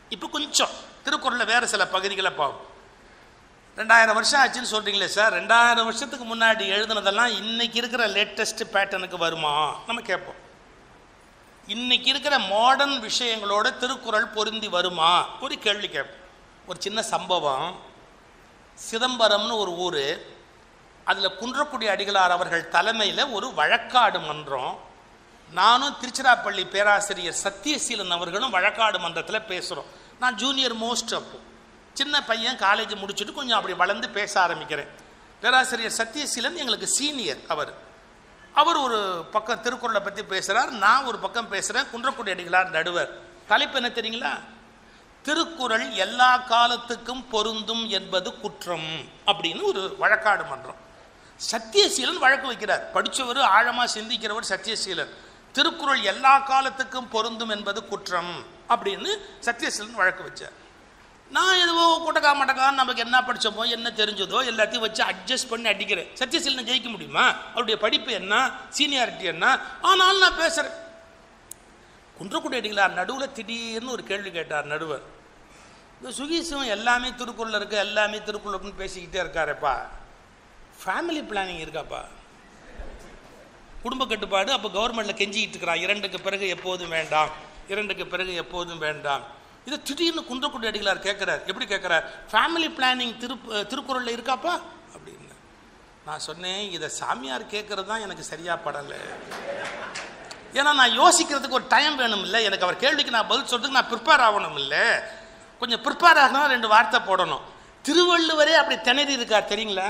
இப்போ கொஞ்சம் திருக்குறளில் வேறு சில பகுதிகளை பார்ப்போம் ரெண்டாயிரம் வருஷம் ஆச்சுன்னு சொல்கிறீங்களே சார் ரெண்டாயிரம் வருஷத்துக்கு முன்னாடி எழுதுனதெல்லாம் இன்னைக்கு இருக்கிற லேட்டஸ்ட் பேட்டர்னுக்கு வருமா நம்ம கேட்போம் இன்னைக்கு இருக்கிற மாடர்ன் விஷயங்களோட திருக்குறள் பொருந்தி வருமா ஒரு கேள்வி கேட்போம் ஒரு சின்ன சம்பவம் சிதம்பரம்னு ஒரு ஊர் அதில் குன்றக்குடி அடிகளார் அவர்கள் தலைமையில் ஒரு வழக்காடு மன்றம் நானும் திருச்சிராப்பள்ளி பேராசிரியர் சத்தியசீலன் அவர்களும் வழக்காடு மன்றத்தில் பேசுகிறோம் நான் ஜூனியர் மோஸ்ட் அப்போ சின்ன பையன் காலேஜ் முடிச்சுட்டு கொஞ்சம் அப்படி வளர்ந்து பேச ஆரம்பிக்கிறேன் பேராசிரியர் சத்தியசீலன் எங்களுக்கு சீனியர் அவர் அவர் ஒரு பக்கம் திருக்குறளை பற்றி பேசுகிறார் நான் ஒரு பக்கம் பேசுகிறேன் குன்றக்குடி அடிகளார் நடுவர் தலைப்பு என்ன தெரியுங்களா திருக்குறள் எல்லா காலத்துக்கும் பொருந்தும் என்பது குற்றம் அப்படின்னு ஒரு வழக்காடு மன்றம் சத்தியசீலன் வழக்கு வைக்கிறார் படித்தவர் ஆழமாக சிந்திக்கிறவர் சத்தியசீலன் திருக்குறள் எல்லா காலத்துக்கும் பொருந்தும் என்பது குற்றம் அப்படின்னு சத்தியசீலன் வழக்கு வச்சார் நான் எதுவோ கூட்டக்கா மட்டக்கான்னு நமக்கு என்ன படித்தோமோ என்ன தெரிஞ்சதோ எல்லாத்தையும் வச்சு அட்ஜஸ்ட் பண்ணி அடிக்கிறேன் சத்தியசீலனை ஜெயிக்க முடியுமா அவருடைய படிப்பு என்ன சீனியாரிட்டி என்ன ஆனாலும் நான் பேசுகிறேன் குன்றக்குடி அடிகளார் நடுவில் திடீர்னு ஒரு கேள்வி கேட்டார் நடுவர் இந்த சுகீசும் எல்லாமே திருக்குறள் இருக்கு எல்லாமே திருக்குறள் இருக்குன்னு பேசிக்கிட்டே இருக்காரேப்பா ஃபேமிலி பிளானிங் இருக்காப்பா குடும்ப கட்டுப்பாடு அப்போ கவர்மெண்ட்டில் கெஞ்சிக்கிட்டு இருக்கிறான் இரண்டுக்கு பிறகு எப்போதும் வேண்டாம் இரண்டுக்கு பிறகு எப்போதும் வேண்டாம் இதை திடீர்னு குன்றக்குடி அடிகளார் கேட்குறார் எப்படி கேட்குறார் ஃபேமிலி பிளானிங் திரு திருக்குறளில் இருக்காப்பா அப்படின்னு நான் சொன்னேன் இதை சாமியார் கேட்குறது தான் எனக்கு சரியாக படலை ஏன்னா நான் யோசிக்கிறதுக்கு ஒரு டைம் வேணும் இல்லை எனக்கு அவர் கேள்விக்கு நான் பதில் சொல்றதுக்கு நான் ப்ரிப்பேர் ஆகணும் இல்லை கொஞ்சம் ப்ரிப்பேர் ஆகணும் ரெண்டு வார்த்தை போடணும் திருவள்ளுவரே அப்படி திணறி இருக்கார் தெரியுங்களா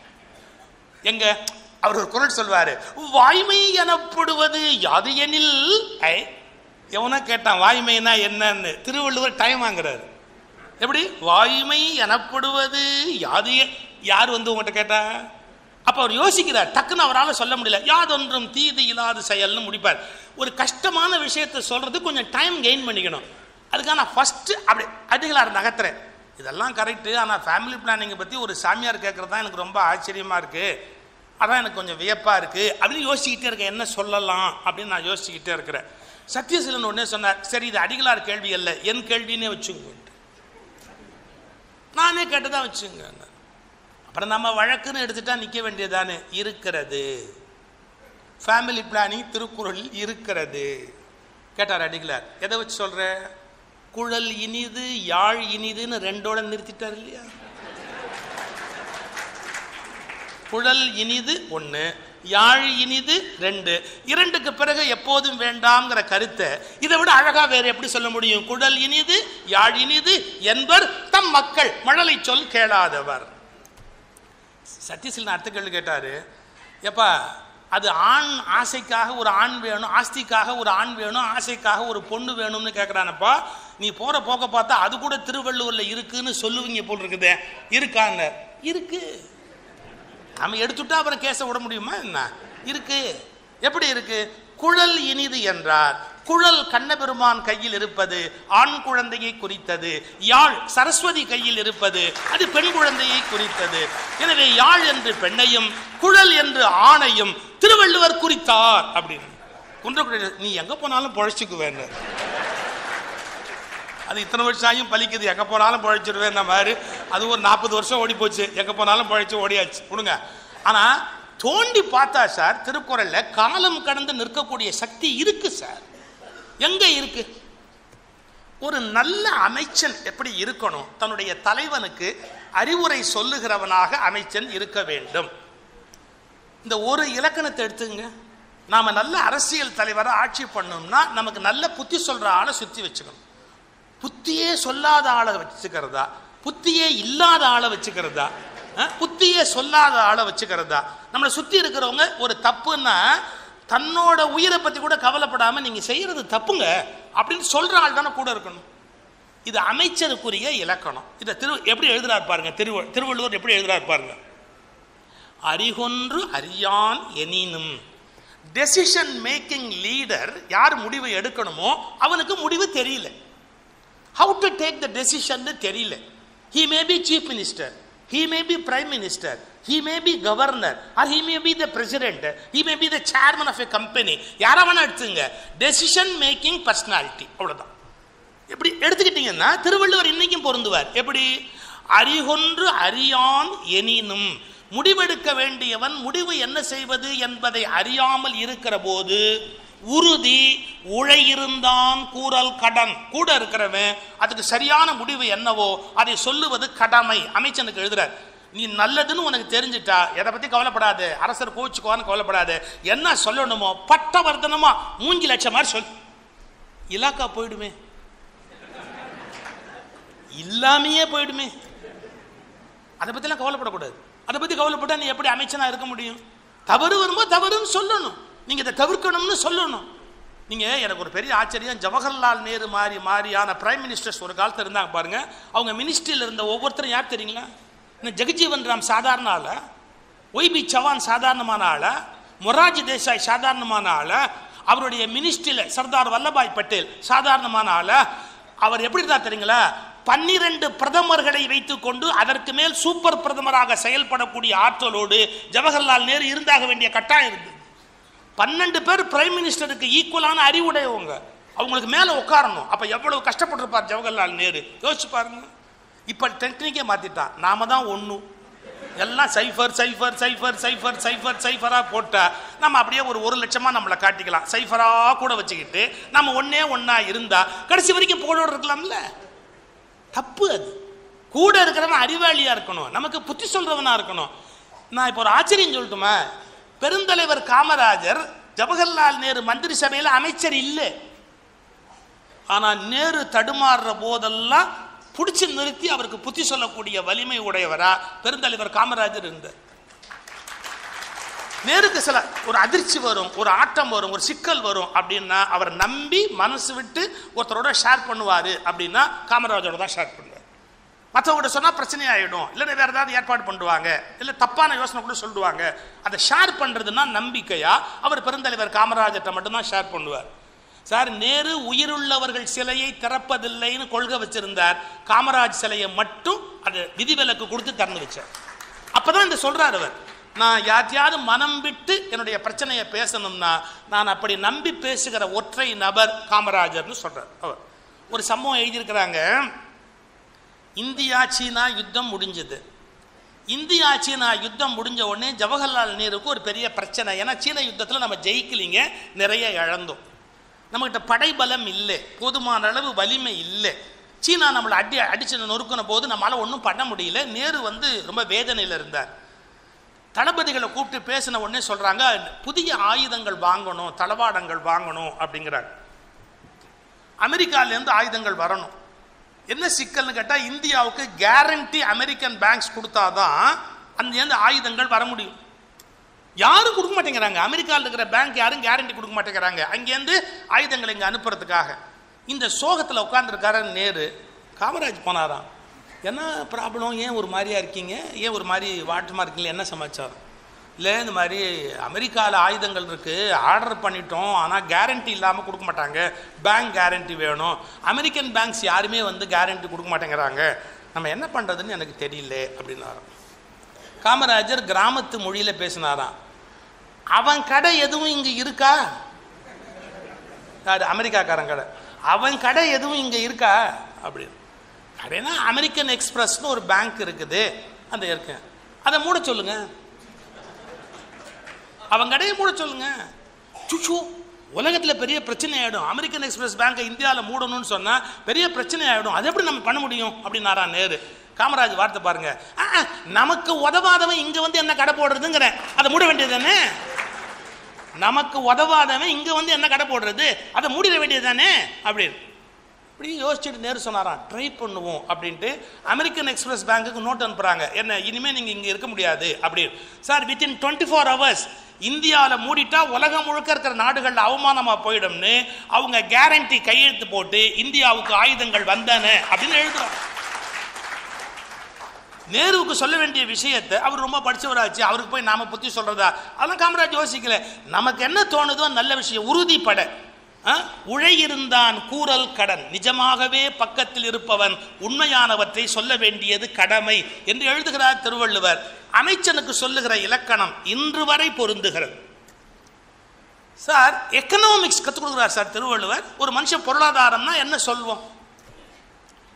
எங்க அவர் ஒரு குரல் சொல்வாரு வாய்மை எனப்படுவது யாது எனில் ஐ எவனோ கேட்டான் வாய்மைனா என்னன்னு திருவள்ளுவர் டைம் வாங்குறாரு எப்படி வாய்மை எனப்படுவது யாது எ- யார் வந்து உங்கள்கிட்ட கேட்டா அப்ப அவர் யோசிக்கிறார் டக்குன்னு அவரால் சொல்ல முடியல யாதொன்றும் தீது இல்லாத செயல்னு முடிப்பார் ஒரு கஷ்டமான விஷயத்தை சொல்றது கொஞ்சம் டைம் கெயின் பண்ணிக்கணும் அதுக்காக நான் ஃபர்ஸ்ட் அப்படி அடிகளார் நகர்த்துறேன் இதெல்லாம் கரெக்டு ஆனால் ஃபேமிலி பிளானிங்கை பற்றி ஒரு சாமியார் கேட்குறது தான் எனக்கு ரொம்ப ஆச்சரியமாக இருக்குது அதான் எனக்கு கொஞ்சம் வியப்பாக இருக்குது அப்படின்னு யோசிச்சுக்கிட்டே இருக்கேன் என்ன சொல்லலாம் அப்படின்னு நான் யோசிச்சுக்கிட்டே இருக்கிறேன் சத்யசீலன் உடனே சொன்னார் சரி இது அடிகளார் கேள்வி அல்ல என் கேள்வினே வச்சுங்க நானே கேட்டுதான் வச்சுங்க அப்புறம் நம்ம வழக்குன்னு எடுத்துட்டா நிற்க வேண்டியதானே இருக்கிறது ஃபேமிலி பிளானிங் திருக்குறள் இருக்கிறது கேட்டார் அடிகளார் எதை வச்சு சொல்ற குழல் இனிது யாழ் இனிதுன்னு ரெண்டோட நிறுத்திட்டார் இல்லையா குழல் இனிது ஒன்று யாழ் இனிது ரெண்டு இரண்டுக்கு பிறகு எப்போதும் வேண்டாம்ங்கிற கருத்தை இதை விட அழகா வேற எப்படி சொல்ல முடியும் குழல் இனிது யாழ் இனிது என்பர் தம் மக்கள் மழலை சொல் கேளாதவர் சத்யசீலன் அடுத்த கேள்வி கேட்டாரு எப்பா அது ஆண் ஆசைக்காக ஒரு ஆண் வேணும் ஆஸ்திக்காக ஒரு ஆண் வேணும் ஆசைக்காக ஒரு பொண்ணு வேணும்னு கேட்குறானப்பா நீ போற போக்க பார்த்தா அது கூட திருவள்ளுவர்ல இருக்குன்னு சொல்லுவீங்க போல் இருக்குதே இருக்கான்னு இருக்கு நம்ம எடுத்துட்டா அப்புறம் கேச விட முடியுமா என்ன இருக்கு எப்படி இருக்கு குழல் இனிது என்றார் குழல் கண்ணபெருமான் கையில் இருப்பது ஆண் குழந்தையை குறித்தது யாழ் சரஸ்வதி கையில் இருப்பது அது பெண் குழந்தையை குறித்தது எனவே யாழ் என்று பெண்ணையும் குழல் என்று ஆணையும் திருவள்ளுவர் குறித்தார் அப்படின்னு குன்றக்குடி நீ எங்க போனாலும் பொழைச்சிக்குவேன் அது இத்தனை வருஷம் ஆகியும் பலிக்குது எங்கே போனாலும் பழைச்சிருவேன் மாதிரி அது ஒரு நாற்பது வருஷம் ஓடி போச்சு எங்கே போனாலும் பழைச்சு ஓடியாச்சு விடுங்க ஆனால் தோண்டி பார்த்தா சார் திருக்குறள்ல காலம் கடந்து நிற்கக்கூடிய சக்தி இருக்கு சார் எங்க இருக்கு ஒரு நல்ல அமைச்சன் எப்படி இருக்கணும் தன்னுடைய தலைவனுக்கு அறிவுரை சொல்லுகிறவனாக அமைச்சன் இருக்க வேண்டும் இந்த ஒரு இலக்கணத்தை எடுத்துங்க நாம நல்ல அரசியல் தலைவரை ஆட்சி பண்ணோம்னா நமக்கு நல்ல புத்தி சொல்ற ஆளை சுத்தி வச்சுக்கணும் புத்தியே சொல்லாத ஆளை வச்சுக்கிறதா புத்தியே இல்லாத ஆளை வச்சுக்கிறதா அஹ், புத்தியே சொல்லாத ஆளை வச்சுக்கிறதா நம்மளை சுத்தி இருக்கிறவங்க ஒரு தப்புன்னா தன்னோட உயிரை பத்தி கூட கவலைப்படாம நீங்க செய்யறது தப்புங்க அப்படின்னு சொல்ற ஆள் தானே கூட இருக்கணும் இது அமைச்சருக்குரிய இலக்கணம் இதை திரு எப்படி எழுதுறாரு பாருங்க திரு திருவள்ளுவர் எப்படி எழுதுறாரு பாருங்க அறிகொன்று அறியான் எனினும் டெசிஷன் மேக்கிங் லீடர் யார் முடிவை எடுக்கணுமோ அவனுக்கு முடிவு தெரியல how to take the decision தெரியல he may be chief minister he may be prime minister he may be governor or he may be the president he may be the chairman of a company யாரா வேணா எடுத்துங்க decision making personality அவ்வளோதான் இப்படி எடுத்துக்கிட்டீங்கன்னா திருவள்ளுவர் இன்னைக்கும் பொருந்துவார் எப்படி அறிகொன்று அறியான் எனினும் முடிவெடுக்க வேண்டியவன் முடிவு என்ன செய்வது என்பதை அறியாமல் இருக்கிற போது உறுதி உழையிருந்தான் கூறல் கடன் கூட இருக்கிறவன் அதுக்கு சரியான முடிவு என்னவோ அதை சொல்லுவது கடமை அமைச்சனுக்கு எழுதுறார் நீ நல்லதுன்னு உனக்கு தெரிஞ்சிட்டா எதை பத்தி கவலைப்படாது அரசர் கோச்சுக்குவான்னு கவலைப்படாது என்ன சொல்லணுமோ பட்டவர்த்தனமா மூஞ்சி லட்சம் மாதிரி சொல் இலாக்கா போயிடுமே இல்லாமையே போயிடுமே அதை பற்றிலாம் கவலைப்படக்கூடாது அதை பற்றி கவலைப்பட்டா நீ எப்படி அமைச்சனா இருக்க முடியும் தவறு வரும்போது தவறுன்னு சொல்லணும் நீங்கள் இதை தவிர்க்கணும்னு சொல்லணும் நீங்கள் எனக்கு ஒரு பெரிய ஆச்சரியம் ஜவஹர்லால் நேரு மாதிரி மாதிரியான பிரைம் மினிஸ்டர்ஸ் ஒரு காலத்தில் இருந்தாங்க பாருங்க அவங்க மினிஸ்ட்ரியில் இருந்த ஒவ்வொருத்தரும் யார் தெரியுங்களா இந்த ஜெகஜீவன் ராம் சாதாரண ஆளா ஒய்பி சவான் சாதாரணமான ஆளா மொராஜி தேசாய் சாதாரணமான ஆளா அவருடைய மினிஸ்ட்ரியில் சர்தார் வல்லபாய் பட்டேல் சாதாரணமான ஆளா அவர் எப்படி இருந்தார் தெரியுங்களா பன்னிரண்டு பிரதமர்களை வைத்துக்கொண்டு அதற்கு மேல் சூப்பர் பிரதமராக செயல்படக்கூடிய ஆற்றலோடு ஜவஹர்லால் நேரு இருந்தாக வேண்டிய கட்டாயம் இருந்தது பன்னெண்டு பேர் பிரைம் மினிஸ்டருக்கு ஈக்குவலான அறிவுடையவங்க அவங்களுக்கு மேலே உட்காரணும் அப்போ எவ்வளவு கஷ்டப்பட்டிருப்பார் ஜவஹர்லால் நேரு யோசிச்சு பாருங்க இப்போ டெக்னிக்கே மாற்றிட்டான் நாம தான் ஒன்று எல்லாம் cipher cipher cipher cipher cipher சைஃபராக போட்டால் நம்ம அப்படியே ஒரு ஒரு லட்சமாக நம்மளை காட்டிக்கலாம் சைஃபராக கூட வச்சுக்கிட்டு நம்ம ஒன்றே ஒன்றா இருந்தால் கடைசி வரைக்கும் புகழோடு இருக்கலாம்ல தப்பு அது கூட இருக்கிறவன் அறிவாளியாக இருக்கணும் நமக்கு புத்தி சொல்கிறவனா இருக்கணும் நான் இப்போ ஒரு ஆச்சரியம் சொல்லட்டுமா பெருந்தலைவர் காமராஜர் ஜவஹர்லால் நேரு மந்திரி சபையில் அமைச்சர் இல்லை ஆனால் நேரு தடுமாறுற போதெல்லாம் பிடிச்சி நிறுத்தி அவருக்கு புத்தி சொல்லக்கூடிய வலிமை உடையவரா பெருந்தலைவர் காமராஜர் இருந்தார் நேருக்கு சில ஒரு அதிர்ச்சி வரும் ஒரு ஆட்டம் வரும் ஒரு சிக்கல் வரும் அப்படின்னா அவர் நம்பி மனசு விட்டு ஒருத்தரோட ஷேர் பண்ணுவார் அப்படின்னா காமராஜரோட தான் ஷேர் பண்ணுவார் மற்றவங்கள்ட்ட சொன்னால் பிரச்சனை ஆகிடும் இல்லைன்னா வேறு ஏதாவது ஏற்பாடு பண்ணுவாங்க இல்லை தப்பான யோசனை கூட சொல்லுவாங்க அதை ஷேர் பண்ணுறதுன்னா நம்பிக்கையா அவர் பெருந்தலைவர் காமராஜர்கிட்ட மட்டும்தான் ஷேர் பண்ணுவார் சார் நேரு உயிருள்ளவர்கள் சிலையை திறப்பதில்லைன்னு கொள்கை வச்சிருந்தார் காமராஜ் சிலையை மட்டும் அது விதிவிலக்கு கொடுத்து திறந்து வச்சார் அப்பதான் இந்த சொல்றார் அவர் நான் யார்த்தையாவது மனம் விட்டு என்னுடைய பிரச்சனையை பேசணும்னா நான் அப்படி நம்பி பேசுகிற ஒற்றை நபர் காமராஜர்னு சொல்றார் அவர் ஒரு சம்பவம் எழுதியிருக்கிறாங்க இந்தியா சீனா யுத்தம் முடிஞ்சது இந்தியா சீனா யுத்தம் முடிஞ்ச உடனே ஜவஹர்லால் நேருக்கு ஒரு பெரிய பிரச்சனை ஏன்னா சீன யுத்தத்தில் நம்ம ஜெயிக்கலிங்க நிறைய இழந்தோம் நம்மகிட்ட படைபலம் இல்லை போதுமான அளவு வலிமை இல்லை சீனா நம்மளை அடி அடிச்சு நொறுக்கின போது நம்மளால் ஒன்றும் பண்ண முடியல நேரு வந்து ரொம்ப வேதனையில் இருந்தார் தளபதிகளை கூப்பிட்டு பேசின உடனே சொல்கிறாங்க புதிய ஆயுதங்கள் வாங்கணும் தளவாடங்கள் வாங்கணும் அப்படிங்கிறாங்க அமெரிக்காலேருந்து ஆயுதங்கள் வரணும் என்ன சிக்கல்னு கேட்டால் இந்தியாவுக்கு கேரண்டி அமெரிக்கன் பேங்க்ஸ் கொடுத்தாதான் அங்கேருந்து ஆயுதங்கள் வர முடியும் யாரும் கொடுக்க மாட்டேங்கிறாங்க அமெரிக்காவில் இருக்கிற பேங்க் யாரும் கேரண்டி கொடுக்க மாட்டேங்கிறாங்க அங்கேருந்து ஆயுதங்களை இங்கே அனுப்புறதுக்காக இந்த சோகத்தில் உட்காந்துருக்கார நேரு காமராஜ் போனாராம் என்ன ப்ராப்ளம் ஏன் ஒரு மாதிரியா இருக்கீங்க ஏன் ஒரு மாதிரி வாட்டமாக இருக்கீங்களா என்ன சமாச்சாரம் இல்லை இந்த மாதிரி அமெரிக்காவில் ஆயுதங்கள் இருக்குது ஆர்டர் பண்ணிட்டோம் ஆனால் கேரண்டி இல்லாமல் கொடுக்க மாட்டாங்க பேங்க் கேரண்டி வேணும் அமெரிக்கன் பேங்க்ஸ் யாருமே வந்து கேரண்டி கொடுக்க மாட்டேங்கிறாங்க நம்ம என்ன பண்ணுறதுன்னு எனக்கு தெரியல அப்படின்னாராம் காமராஜர் கிராமத்து மொழியில் பேசினாராம் அவன் கடை எதுவும் இங்கே இருக்கா அது அமெரிக்காக்காரன் கடை அவன் கடை எதுவும் இங்கே இருக்கா அப்படின்னு கடைனா அமெரிக்கன் எக்ஸ்பிரஸ்னு ஒரு பேங்க் இருக்குது அந்த இருக்கு அதை மூட சொல்லுங்க அவன் கடையை மூட சொல்லுங்க சுச்சு உலகத்தில் பெரிய பிரச்சனை ஆகிடும் அமெரிக்கன் எக்ஸ்பிரஸ் பேங்கை இந்தியாவில் மூடணும்னு சொன்னால் பெரிய பிரச்சனை ஆகிடும் அதை எப்படி நம்ம பண்ண முடியும் அப்படின்னாரா நேரு காமராஜ் வார்த்தை பாருங்க ஆ, ஆ, நமக்கு உதவாதவன் இங்கே வந்து என்ன கடை போடுறதுங்கிறேன் அதை மூட வேண்டியது தானே நமக்கு உதவாதவன் இங்கே வந்து என்ன கடை போடுறது அதை மூடிட வேண்டியது தானே அப்படின்னு இப்படி யோசிச்சுட்டு நேரு சொன்னாராம் ட்ரை பண்ணுவோம் அப்படின்ட்டு அமெரிக்கன் எக்ஸ்பிரஸ் பேங்க்குக்கு நோட் அனுப்புகிறாங்க என்ன இனிமேல் நீங்கள் இங்கே இருக்க முடியாது அப்படின்னு sir within twenty four hours இந்தியாவில் மூடிட்டா உலகம் முழுக்க இருக்கிற நாடுகளில் அவமானமாக போயிடும்னு அவங்க கேரண்டி கையெழுத்து போட்டு இந்தியாவுக்கு ஆயுதங்கள் வந்தன அப்படின்னு எழுதுறாங்க நேருவுக்கு சொல்ல வேண்டிய விஷயத்தை அவர் ரொம்ப படிச்சவராச்சு அவருக்கு போய் நாம புத்தி சொல்றதா அதெல்லாம் காமராஜ் யோசிக்கல நமக்கு என்ன தோணுதோ நல்ல விஷயம் உறுதிப்பட ஆ? உழையிருந்தான் கூறல் கடன் நிஜமாகவே பக்கத்தில் இருப்பவன் உண்மையானவற்றை சொல்ல வேண்டியது கடமை என்று எழுதுகிறார் திருவள்ளுவர் அமைச்சனுக்கு சொல்லுகிற இலக்கணம் இன்று வரை பொருந்துகிறது சார் எக்கனாமிக்ஸ் கற்றுக் கொடுக்குறார் சார் திருவள்ளுவர் ஒரு மனுஷன் பொருளாதாரம்னா என்ன சொல்வோம்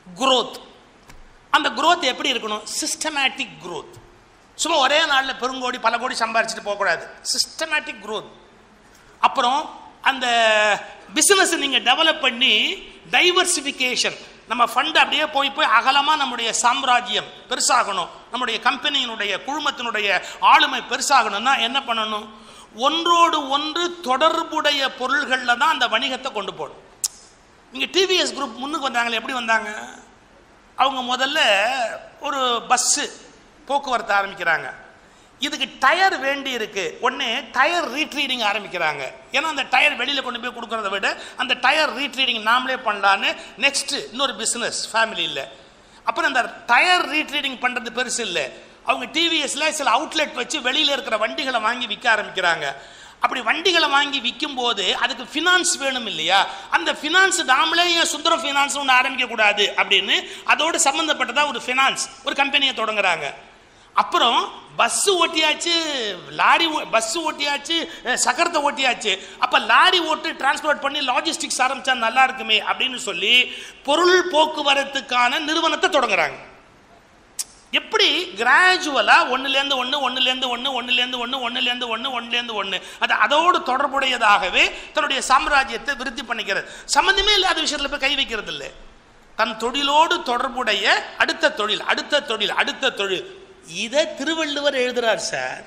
growth அந்த growth எப்படி இருக்கணும் சிஸ்டமேட்டிக் growth சும்மா ஒரே நாளில் பெருங்கோடி பல கோடி சம்பாரிச்சுட்டு போகக்கூடாது சிஸ்டமேட்டிக் growth அப்புறம் அந்த பிசினஸ் நீங்க டெவலப் பண்ணி டைவர்சிஃபிகேஷன் நம்ம ஃபண்ட் அப்படியே போய் போய் அகலமா நம்முடைய சாம்ராஜ்யம் பெருசாகணும் நம்முடைய கம்பெனியினுடைய குழுமத்தினுடைய ஆளுமை பெருசாகணும்னா என்ன பண்ணணும் ஒன்றோடு ஒன்று தொடர்புடைய பொருள்களில் தான் அந்த வணிகத்தை கொண்டு போகணும் நீங்க டிவிஎஸ் குரூப் முன்னுக்கு வந்தாங்களே எப்படி வந்தாங்க அவங்க முதல்ல ஒரு பஸ்ஸு போக்குவரத்து ஆரம்பிக்கிறாங்க இதுக்கு டயர் வேண்டி இருக்கு உடனே டயர் ரீட்ரீடிங் ஆரம்பிக்கிறாங்க ஏன்னா அந்த டயர் வெளியில் கொண்டு போய் கொடுக்கறத விட அந்த டயர் ரீட்ரீடிங் நாமளே பண்ணலான்னு நெக்ஸ்ட் இன்னொரு பிஸ்னஸ் ஃபேமிலியில் அப்புறம் அந்த டயர் ரீட்ரீடிங் பண்ணுறது பெருசு இல்லை அவங்க டிவிஎஸ்ல சில அவுட்லெட் வச்சு வெளியில் இருக்கிற வண்டிகளை வாங்கி விற்க ஆரம்பிக்கிறாங்க அப்படி வண்டிகளை வாங்கி விற்கும் போது அதுக்கு ஃபினான்ஸ் வேணும் இல்லையா அந்த ஃபினான்ஸ் நாமளே ஏன் சுந்தரம் ஃபினான்ஸ் ஒன்று ஆரம்பிக்க கூடாது அப்படின்னு அதோடு சம்மந்தப்பட்டதா ஒரு ஃபினான்ஸ் ஒரு கம்பெனியை தொடங்குறாங்க அப்புறம் பஸ் ஓட்டியாச்சு லாரி பஸ் ஓட்டியாச்சு அஹ், சக்கரத்தை ஓட்டியாச்சு அப்ப லாரி ஓட்டு டிரான்ஸ்போர்ட் பண்ணி லாஜிஸ்டிக்ஸ் ஆரம்பிச்சா நல்லா இருக்குமே அப்படின்னு சொல்லி பொருள் போக்குவரத்துக்கான நிறுவனத்தை தொடங்குறாங்க எப்படி கிராஜுவலா ஒண்ணுலேருந்து ஒன்று ஒண்ணுலேருந்து ஒன்று ஒண்ணுலேருந்து ஒன்று ஒண்ணுலேருந்து ஒன்று ஒண்ணுலேருந்து ஒன்று அது அதோடு தொடர்புடையதாகவே தன்னுடைய சாம்ராஜ்யத்தை விருத்தி பண்ணிக்கிறது சம்மந்தமே இல்லாத விஷயத்துல போய் கை வைக்கிறது இல்லை தன் தொழிலோடு தொடர்புடைய அடுத்த தொழில் அடுத்த தொழில் அடுத்த தொழில் இதை திருவள்ளுவர் எழுதுறார் சார்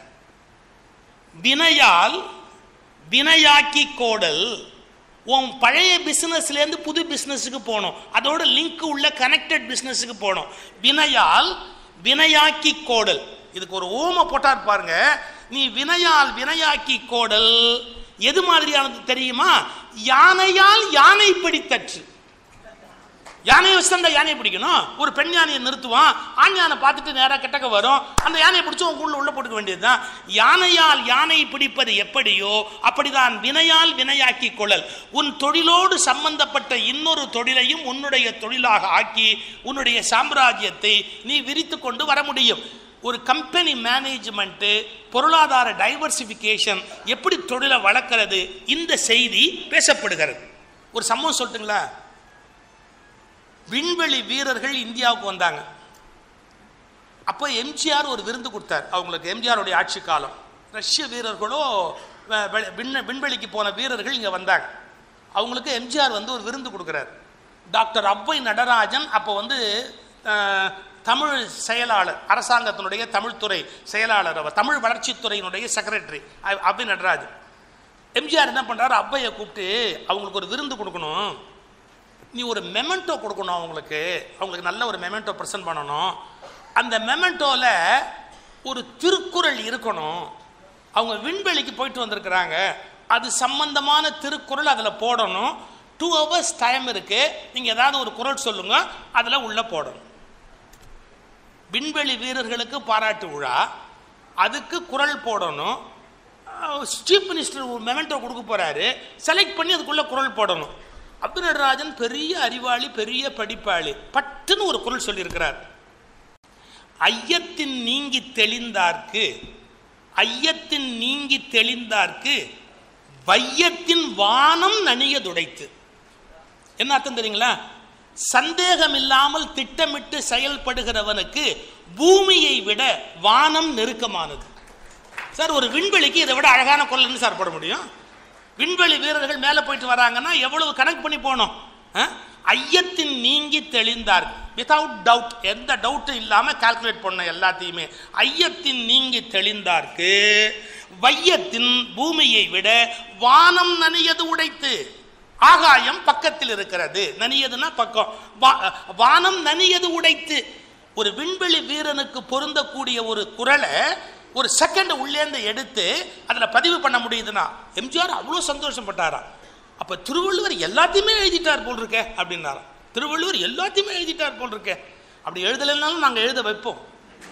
வினையால் வினையாக்கி கோடல் உன் பழைய பிசினஸ்லேருந்து புது பிசினஸுக்கு போகணும் அதோட லிங்க் உள்ள கனெக்டட் பிசினஸுக்கு போகணும் வினையால் வினையாக்கி கோடல் இதுக்கு ஒரு ஓம போட்டார் பாருங்க நீ வினையால் வினையாக்கி கோடல் எது மாதிரியானது தெரியுமா யானையால் யானை பிடித்தற்று யானையை வச்சு தான் யானையை பிடிக்கணும் ஒரு பெண் யானையை நிறுத்துவான் ஆண் யானை பார்த்துட்டு நேராக கிட்டக்க வரும் அந்த யானையை பிடிச்சி உங்க உள்ள உள்ள போட்டுக்க வேண்டியதுதான் யானையால் யானை பிடிப்பது எப்படியோ அப்படிதான் வினையால் வினையாக்கி கொள்ளல் உன் தொழிலோடு சம்பந்தப்பட்ட இன்னொரு தொழிலையும் உன்னுடைய தொழிலாக ஆக்கி உன்னுடைய சாம்ராஜ்யத்தை நீ விரித்து கொண்டு வர முடியும் ஒரு கம்பெனி மேனேஜ்மெண்ட்டு பொருளாதார டைவர்சிஃபிகேஷன் எப்படி தொழிலை வளர்க்கிறது இந்த செய்தி பேசப்படுகிறது ஒரு சம்பவம் சொல்லட்டுங்களா விண்வெளி வீரர்கள் இந்தியாவுக்கு வந்தாங்க அப்போ எம்ஜிஆர் ஒரு விருந்து கொடுத்தார் அவங்களுக்கு எம்ஜிஆருடைய ஆட்சி காலம் ரஷ்ய வீரர்களோ வ- வெ- விண்ண விண்வெளிக்கு போன வீரர்கள் இங்கே வந்தாங்க அவங்களுக்கு எம்ஜிஆர் வந்து ஒரு விருந்து கொடுக்குறார் டாக்டர் அவ்வை நடராஜன் அப்போ வந்து அஹ், தமிழ் செயலாளர் அரசாங்கத்தினுடைய தமிழ்துறை செயலாளர் அவர் தமிழ் வளர்ச்சித்துறையினுடைய செக்ரட்டரி அவ்வை நடராஜன் எம்ஜிஆர் என்ன பண்ணுறாரு அவ்வையை கூப்பிட்டு அவங்களுக்கு ஒரு விருந்து கொடுக்கணும் நீ ஒரு மெமெண்டோ கொடுக்கணும் அவங்களுக்கு அவங்களுக்கு நல்ல ஒரு மெமெண்டோ ப்ரெசென்ட் பண்ணணும் அந்த மெமெண்டோவில் ஒரு திருக்குறள் இருக்கணும் அவங்க விண்வெளிக்கு போயிட்டு வந்திருக்கிறாங்க அது சம்பந்தமான திருக்குறள் அதில் போடணும் டூ ஹவர்ஸ் டைம் இருக்கு நீங்கள் ஏதாவது ஒரு குறள் சொல்லுங்க அதில் உள்ள போடணும் விண்வெளி வீரர்களுக்கு பாராட்டு விழா அதுக்கு குரல் போடணும் சீஃப் மினிஸ்டர் ஒரு மெமெண்டோ கொடுக்க போறாரு செலக்ட் பண்ணி அதுக்குள்ள குரல் போடணும் அப்துல் நடராஜன் பெரிய அறிவாளி பெரிய படிப்பாளி பட்டுன்னு ஒரு குரல் சொல்லியிருக்கிறார் ஐயத்தின் நீங்கி தெளிந்தார்க்கு ஐயத்தின் நீங்கி தெளிந்தார்க்கு வையத்தின் வானம் நனியதுடைத்து என்ன அர்த்தம் தெரியுங்களா சந்தேகம் இல்லாமல் திட்டமிட்டு செயல்படுகிறவனுக்கு பூமியை விட வானம் நெருக்கமானது சார் ஒரு விண்வெளிக்கு இதை விட அழகான குரல்னு சார் போட முடியும் விண்வெளி வீரர்கள் மேலே போயிட்டு வராங்கன்னா எவ்வளவு கணக்கு பண்ணி போகணும் ஆ? ஐயத்தின் நீங்கி தெளிந்தார் வித்தவுட் டவுட் எந்த டவுட்டும் இல்லாமல் கால்குலேட் பண்ண எல்லாத்தையுமே ஐயத்தின் நீங்கி தெளிந்தார்க்கு வையத்தின் பூமியை விட வானம் நனியது உடைத்து ஆகாயம் பக்கத்தில் இருக்கிறது நனியதுன்னா பக்கம் வா- வானம் நனியது உடைத்து ஒரு விண்வெளி வீரனுக்கு பொருந்தக்கூடிய ஒரு குரலை ஒரு செகண்ட் உள்ளேந்து எடுத்து அதில் பதிவு பண்ண முடியுதுன்னா எம்ஜிஆர் அவ்வளோ சந்தோஷப்பட்டாராம் அப்போ திருவள்ளுவர் எல்லாத்தையுமே எழுதிட்டார் போல் இருக்கே அப்படின்னாராம் திருவள்ளுவர் எல்லாத்தையுமே எழுதிட்டார் போல் இருக்கே அப்படி எழுதலைன்னாலும் நாங்கள் எழுத வைப்போம்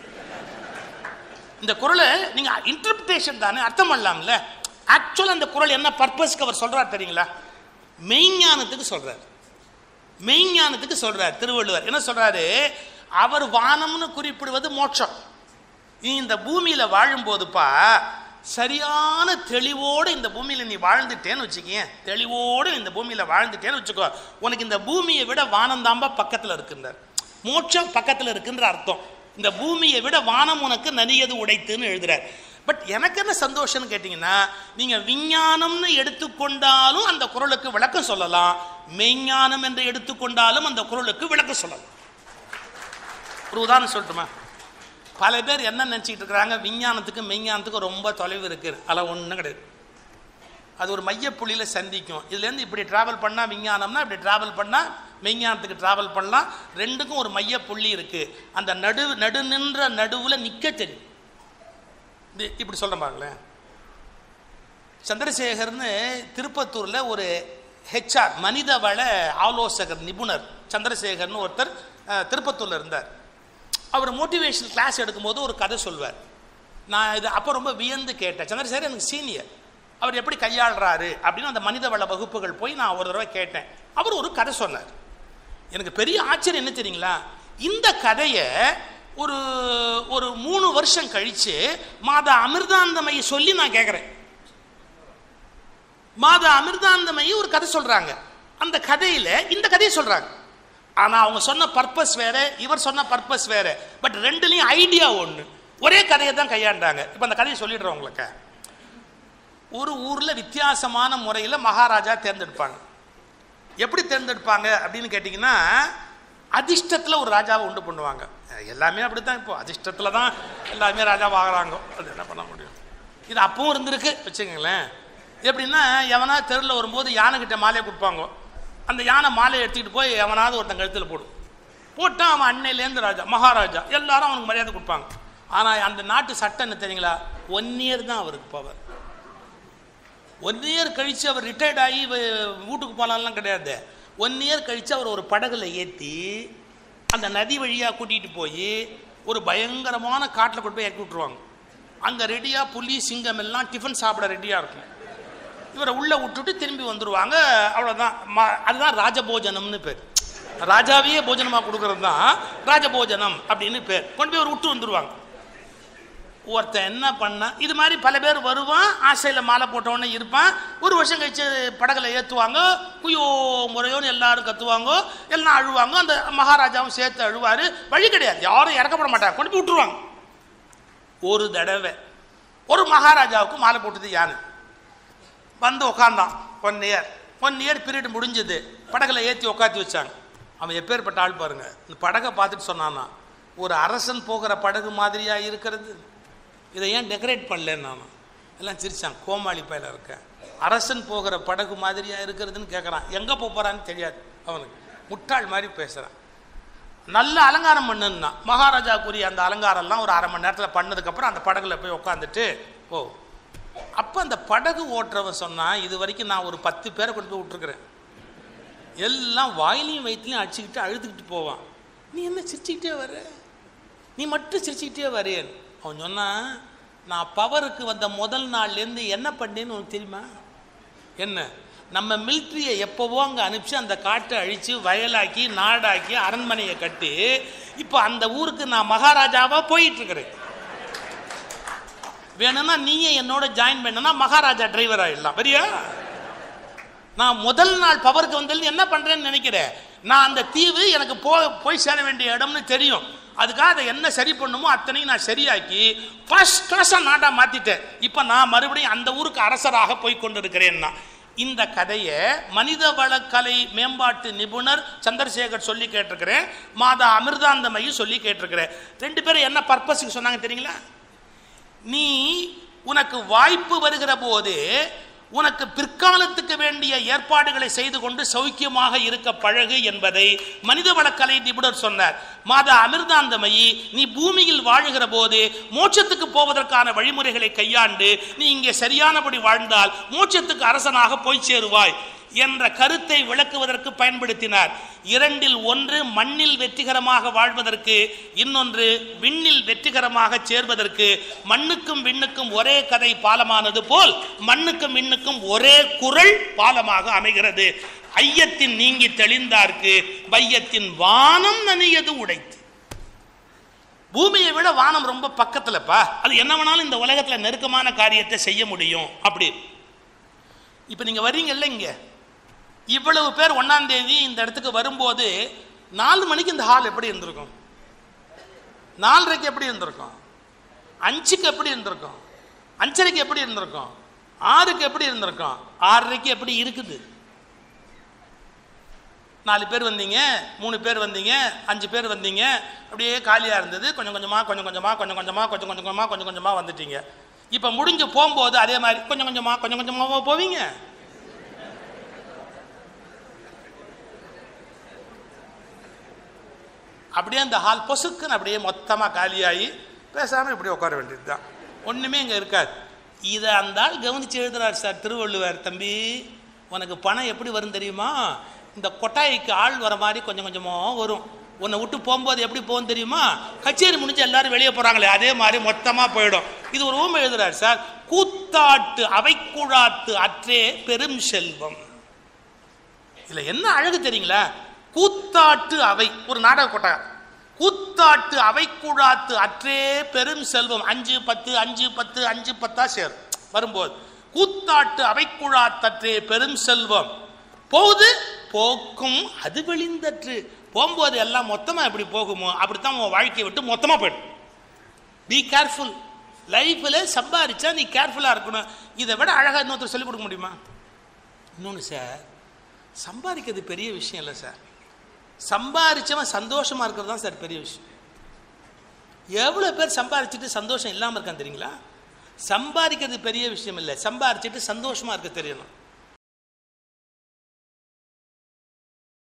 இந்த குரலை நீங்க இன்டர்பிரேஷன் தானே அர்த்தம் பண்ணலாம்ல ஆக்சுவலாக அந்த குரல் என்ன பர்பஸ்க்கு அவர் சொல்றார் தெரியுங்களா மெய்ஞானத்துக்கு சொல்றார் மெய்ஞானத்துக்கு சொல்றார் திருவள்ளுவர் என்ன சொல்றாரு அவர் வானம்னு குறிப்பிடுவது மோட்சம் நீ இந்த பூமியில வாழும்போதுப்பா சரியான தெளிவோடு இந்த பூமியில நீ வாழ்ந்துட்டேன்னு வச்சுக்கேன் தெளிவோடு இந்த பூமியில வாழ்ந்துட்டேன்னு வச்சுக்கோ உனக்கு இந்த பூமியை விட வானந்தாம்பா பக்கத்துல இருக்குன்றார் மோட்சம் பக்கத்துல இருக்குன்ற அர்த்தம் இந்த பூமியை விட வானம் உனக்கு நனியது உடைத்துன்னு எழுதுறார் பட் எனக்கு என்ன சந்தோஷம்னு கேட்டிங்கன்னா நீங்க விஞ்ஞானம்னு எடுத்துக்கொண்டாலும் அந்த குரலுக்கு விளக்கம் சொல்லலாம் மெய்ஞானம் என்று எடுத்துக்கொண்டாலும் அந்த குரலுக்கு விளக்கம் சொல்லலாம் ஒரு உதாரணம் சொல்லட்டுமா பல பேர் என்ன நினச்சிக்கிட்டு இருக்கிறாங்க விஞ்ஞானத்துக்கு மெய்ஞானத்துக்கு ரொம்ப தொலைவு இருக்குது அதெல்லாம் ஒன்றும் கிடையாது அது ஒரு மையப்புள்ளியில் சந்திக்கும் இதுலேருந்து இப்படி ட்ராவல் பண்ணால் விஞ்ஞானம்னா இப்படி ட்ராவல் பண்ணால் மெய்ஞானத்துக்கு ட்ராவல் பண்ணலாம் ரெண்டுக்கும் ஒரு மையப்புள்ளி இருக்குது அந்த நடு நடு நின்ற நடுவில் நிற்க தெரியும் இது இப்படி சொல்கிறேன் பாருங்களேன் சந்திரசேகர்னு திருப்பத்தூரில் ஒரு ஹெச்ஆர் மனிதவள ஆலோசகர் நிபுணர் சந்திரசேகர்னு ஒருத்தர் அஹ், திருப்பத்தூரில் இருந்தார் அவர் மோட்டிவேஷன் கிளாஸ் எடுக்கும்போது ஒரு கதை சொல்வார் நான் இது அப்போ ரொம்ப வியந்து கேட்டேன் சந்திரசேகர் எனக்கு சீனியர் அவர் எப்படி கையாளுறாரு அப்படின்னு அந்த மனிதவள வகுப்புகள் போய் நான் ஒரு தடவை கேட்டேன் அவர் ஒரு கதை சொன்னார் எனக்கு பெரிய ஆச்சரியம் என்ன தெரியுங்களா இந்த கதையை ஒரு ஒரு மூணு வருஷம் கழிச்சு மாதா அமிர்தாந்தமையை சொல்லி நான் கேட்குறேன் மாதா அமிர்தாந்தமயி ஒரு கதை சொல்றாங்க அந்த கதையில இந்த கதையை சொல்றாங்க ஆனா அவங்க சொன்ன பர்பஸ் வேற இவர் சொன்ன பர்பஸ் வேற பட் ரெண்டுலயும் ஐடியா ஒண்ணு ஒரே கதையை தான் கையாண்டாங்க இப்போ அந்த கதையை சொல்லிடுறேன் உங்களுக்கு ஒரு ஊர்ல வித்தியாசமான முறையில் மகாராஜா தேர்ந்தெடுப்பாங்க எப்படி தேர்ந்தெடுப்பாங்க அப்படின்னு கேட்டிங்கன்னா அதிர்ஷ்டத்தில் ஒரு ராஜாவை உண்டு பண்ணுவாங்க எல்லாமே அப்படித்தான் இப்போ அதிர்ஷ்டத்தில் தான் எல்லாமே ராஜாவாகிறாங்க அது என்ன பண்ண முடியும் இது அப்பவும் இருந்திருக்கு வச்சுக்கங்களேன் எப்படின்னா எவனா தெருவில் வரும்போது யானைக்கிட்ட மாலையை கொடுப்பாங்க அந்த யானை மாலையை எடுத்துக்கிட்டு போய் எவனாவது ஒருத்தன் கழுத்தில் போடும் போட்டால் அவன் அன்னையிலேருந்து ராஜா மகாராஜா எல்லாரும் அவனுக்கு மரியாதை கொடுப்பாங்க ஆனால் அந்த நாட்டு சட்டம் என்ன தெரியுங்களா ஒன் இயர் தான் அவருக்கு பவர் ஒன் இயர் கழித்து அவர் ரிட்டையர்ட் ஆகி வ- வீட்டுக்கு போனாலாம் கிடையாது ஒன் இயர் கழித்து அவர் ஒரு படகுல ஏற்றி அந்த நதி வழியாக கூட்டிகிட்டு போய் ஒரு பயங்கரமான காட்டில் கொண்டு போய் இறக்கி விட்ருவாங்க அங்கே ரெடியாக புலி சிங்கம் எல்லாம் டிஃபன் சாப்பிட ரெடியாக இருக்கும் இவரை உள்ளே விட்டுட்டு திரும்பி வந்துடுவாங்க அவ்வளோதான் ம- அதுதான் ராஜபோஜனம்னு பேர் ராஜாவையே போஜனமாக கொடுக்கறது தான் ராஜபோஜனம் அப்படின்னு பேர் கொண்டு போய் அவர் விட்டு வந்துடுவாங்க ஒருத்தன் என்ன பண்ணா இது மாதிரி பல பேர் வருவான் ஆசையில் மாலை போட்டவொடனே இருப்பான் ஒரு வருஷம் கழிச்சு படகுல ஏற்றுவாங்க குயோ முறையோன்னு எல்லாரும் கத்துவாங்க எல்லாம் அழுவாங்க அந்த மகாராஜாவும் சேர்த்து அழுவார் வழி கிடையாது யாரும் இறக்கப்பட மாட்டாங்க கொண்டு போய் விட்டுருவாங்க ஒரு தடவை ஒரு மகாராஜாவுக்கு மாலை போட்டது யானை வந்து உக்காந்தான் one year one year period முடிஞ்சது படகுல ஏற்றி உக்காத்தி வச்சாங்க அவன் எப்பேற்பட்ட ஆள் பாருங்க இந்த படகை பார்த்துட்டு சொன்னானா ஒரு அரசன் போகிற படகு மாதிரியா இருக்கிறது இதை ஏன் டெக்கரேட் பண்ணலன்னு நானும் எல்லாம் சிரிச்சான் கோமாளி பயில இருக்கேன் அரசன் போகிற படகு மாதிரியா இருக்கிறதுன்னு கேட்குறான் எங்கே போகிறான்னு தெரியாது அவனுக்கு முட்டாள் மாதிரி பேசுகிறான் நல்ல அலங்காரம் பண்ணுன்னா மகாராஜாக்குரிய அந்த அலங்காரம்லாம் ஒரு அரை மணி நேரத்தில் பண்ணதுக்கப்புறம் அந்த படகுல போய் உட்காந்துட்டு ஓ அப்போ அந்த படகு ஓட்டுறவன் சொன்னான் இது வரைக்கும் நான் ஒரு பத்து பேரை கொண்டு போய் விட்டுருக்குறேன் எல்லாம் வாயிலையும் வயிற்றுலையும் அடிச்சுக்கிட்டு அழுதுகிட்டு போவான் நீ என்ன சிரிச்சுக்கிட்டே வர நீ மட்டும் சிரிச்சுக்கிட்டே வரேன் அவன் சொன்னான் நான் பவருக்கு வந்த முதல் நாள்லேருந்து என்ன பண்ணேன்னு உனக்கு தெரியுமா என்ன நம்ம மிலிட்ரியை எப்போவோ அங்கே அனுப்பிச்சு அந்த காட்டை அழித்து வயலாக்கி நாடாக்கி அரண்மனையை கட்டி இப்போ அந்த ஊருக்கு நான் மகாராஜாவாக போயிட்டு இருக்கிறேன் வேணும்னா நீயே என்னோட ஜாயின் பண்ணனா மகாராஜா டிரைவர் ஆயிடலாம் சரியா நான் முதல் நாள் பவருக்கு வந்தது என்ன பண்றேன்னு நினைக்கிறேன் நான் அந்த தீவு எனக்கு போ போய் சேர வேண்டிய இடம்னு தெரியும் அதுக்காக அதை என்ன சரி பண்ணுமோ அத்தனையும் நான் சரியாக்கி ஃபர்ஸ்ட் கிளாஸாக நாட்டாக மாற்றிட்டேன் இப்போ நான் மறுபடியும் அந்த ஊருக்கு அரசராக போய் கொண்டிருக்கிறேன்னா இந்த கதையை மனித வளக்கலை மேம்பாட்டு நிபுணர் சந்திரசேகர் சொல்லி கேட்டிருக்கிறேன் மாதா அமிர்தாந்தமையும் சொல்லி கேட்டிருக்கிறேன் ரெண்டு பேரும் என்ன பர்பஸுக்கு சொன்னாங்க தெரியுங்களா நீ உனக்கு வாய்ப்பு வருகிற போது உனக்கு பிற்காலத்துக்கு வேண்டிய ஏற்பாடுகளை செய்து கொண்டு சௌக்கியமாக இருக்க பழகு என்பதை மனிதவளக்கலை நிபுணர் சொன்னார் மாதா அமிர்தாந்தமயி நீ பூமியில் வாழுகிற போது மோட்சத்துக்கு போவதற்கான வழிமுறைகளை கையாண்டு நீ இங்கே சரியானபடி வாழ்ந்தால் மோட்சத்துக்கு அரசனாக போய் சேருவாய் என்ற கருத்தை விளக்குவதற்கு பயன்படுத்தினார் இரண்டில் ஒன்று மண்ணில் வெற்றிகரமாக வாழ்வதற்கு இன்னொன்று விண்ணில் வெற்றிகரமாக சேர்வதற்கு மண்ணுக்கும் விண்ணுக்கும் ஒரே கதை பாலமானது போல் மண்ணுக்கும் விண்ணுக்கும் ஒரே குரல் பாலமாக அமைகிறது ஐயத்தின் நீங்கி தெளிந்தார்க்கு வையத்தின் வானம் நனியது உடைத்து பூமியை விட வானம் ரொம்ப பக்கத்துலப்பா அது என்ன வேணாலும் இந்த உலகத்தில் நெருக்கமான காரியத்தை செய்ய முடியும் அப்படி இப்போ நீங்கள் வர்றீங்கல்ல இங்கே இவ்வளவு பேர் ஒன்றாம் தேதி இந்த இடத்துக்கு வரும்போது நாலு மணிக்கு இந்த ஹால் எப்படி இருந்திருக்கும் நாலரைக்கு எப்படி இருந்திருக்கும் அஞ்சுக்கு எப்படி இருந்திருக்கும் அஞ்சரைக்கு எப்படி இருந்திருக்கும் ஆறுக்கு எப்படி இருந்திருக்கும் ஆறரைக்கு எப்படி இருக்குது நாலு பேர் வந்தீங்க மூணு பேர் வந்தீங்க அஞ்சு பேர் வந்தீங்க அப்படியே காலியாக இருந்தது கொஞ்சம் கொஞ்சமாக கொஞ்சம் கொஞ்சமாக கொஞ்சம் கொஞ்சமாக கொஞ்சம் கொஞ்சமாக கொஞ்சம் கொஞ்சமாக வந்துட்டீங்க இப்போ முடிஞ்சு போகும்போது அதே மாதிரி கொஞ்சம் கொஞ்சமாக கொஞ்சம் கொஞ்சமாக போவீங்க அப்படியே அந்த ஹால் பொசுக்குன்னு அப்படியே மொத்தமாக காலியாகி பேசாமல் இப்படி உட்கார வேண்டியது தான் ஒன்றுமே இங்கே இருக்காது இதை அந்த ஆள் கவனித்து எழுதுறார் சார் திருவள்ளுவர் தம்பி உனக்கு பணம் எப்படி வரும் தெரியுமா இந்த கொட்டாய்க்கு ஆள் வர மாதிரி கொஞ்சம் கொஞ்சமாக வரும் உன்னை விட்டு போகும்போது எப்படி போகும் தெரியுமா கச்சேரி முடிஞ்சு எல்லாரும் வெளியே போகிறாங்களே அதே மாதிரி மொத்தமாக போயிடும் இது ஒரு ஊமை எழுதுறார் சார் கூத்தாட்டு அவைக்குழாத்து அற்றே பெரும் செல்வம் இதில் என்ன அழகு தெரியுங்களா கூத்தாட்டு அவை ஒரு நாடக கொட்டகை கூத்தாட்டு அவைக்குழாத்து அற்றே பெரும் செல்வம் அஞ்சு பத்து அஞ்சு பத்து அஞ்சு பத்தா சேரும் வரும்போது கூத்தாட்டு அவைக்குழாத்தற்றே பெரும் செல்வம் போகுது போக்கும் அது வெளிந்தற்று போகும்போது எல்லாம் மொத்தமாக எப்படி போகுமோ அப்படித்தான் உன் வாழ்க்கையை விட்டு மொத்தமாக போயிடும் பி கேர்ஃபுல் லைஃப்பில் சம்பாரிச்சா நீ கேர்ஃபுல்லாக இருக்கணும் இதை விட அழகாக இன்னொருத்தர் சொல்லிக் கொடுக்க முடியுமா இன்னொன்று சார் சம்பாதிக்கிறது பெரிய விஷயம் இல்லை சார் சம்பாதிச்சவன் சந்தோஷமாக இருக்கிறது தான் சார் பெரிய விஷயம் எவ்வளோ பேர் சம்பாதிச்சுட்டு சந்தோஷம் இல்லாமல் இருக்கான் தெரியுங்களா சம்பாதிக்கிறது பெரிய விஷயம் இல்லை சம்பாதிச்சுட்டு சந்தோஷமாக இருக்க தெரியணும்